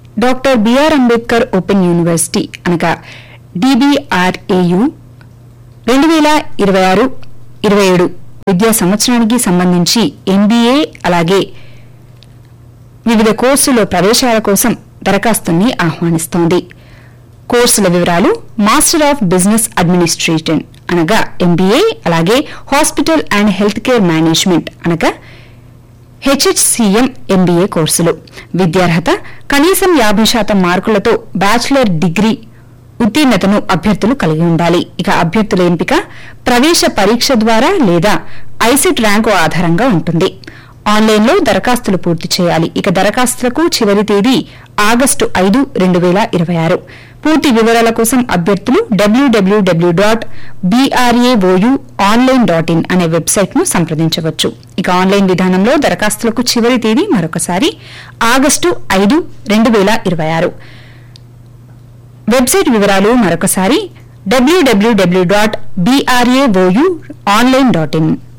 doctor BR Ambedkar open university అనగా DBRAOU రెండు వేల ఇరవై ఆరు ఇరవై ఏడు విద్యా సంవత్సరానికి సంబంధించి ఎంబీఏ అలాగే వివిధ కోర్సులో ప్రవేశాల కోసం దరఖాస్తుల్ని ఆహ్వానిస్తోంది కోర్సుల వివరాలు మాస్టర్ ఆఫ్ బిజినెస్ అడ్మినిస్ట్రేషన్ అనగా ఎంబీఏ అలాగే hospital and health care management అనగా హెచ్హెచ్సిఎం ఎంబీఏ కోర్సులు విద్యార్హత కనీసం యాభై శాతం మార్కులతో బ్యాచిలర్ డిగ్రీ ఉత్తీర్ణతను అభ్యర్థులు కలిగి ఉండాలి ఇక అభ్యర్థుల ఎంపిక ప్రవేశ పరీక్ష ద్వారా లేదా ఐసెట్ ర్యాంకు ఆధారంగా ఉంటుంది ఆన్లైన్లో దరఖాస్తులు పూర్తి చేయాలి ఇక దరఖాస్తులకు చివరి తేదీ ఆగస్టు ఐదు రెండు వేల ఇరవై ఆరు పూర్తి వివరాల కోసం అభ్యర్థులు WWW dot BRAOU online dot in అనే వెబ్సైట్ ను సంప్రదించవచ్చు ఇక ఆన్లైన్ విధానంలో దరఖాస్తులకు చివరి తేదీ మరొకసారి ఆగస్టు ఐదు రెండు వేల ఇరవై ఆరు వెబ్సైట్ వివరాలు మరొకసారి WWW dot BRAOU online dot in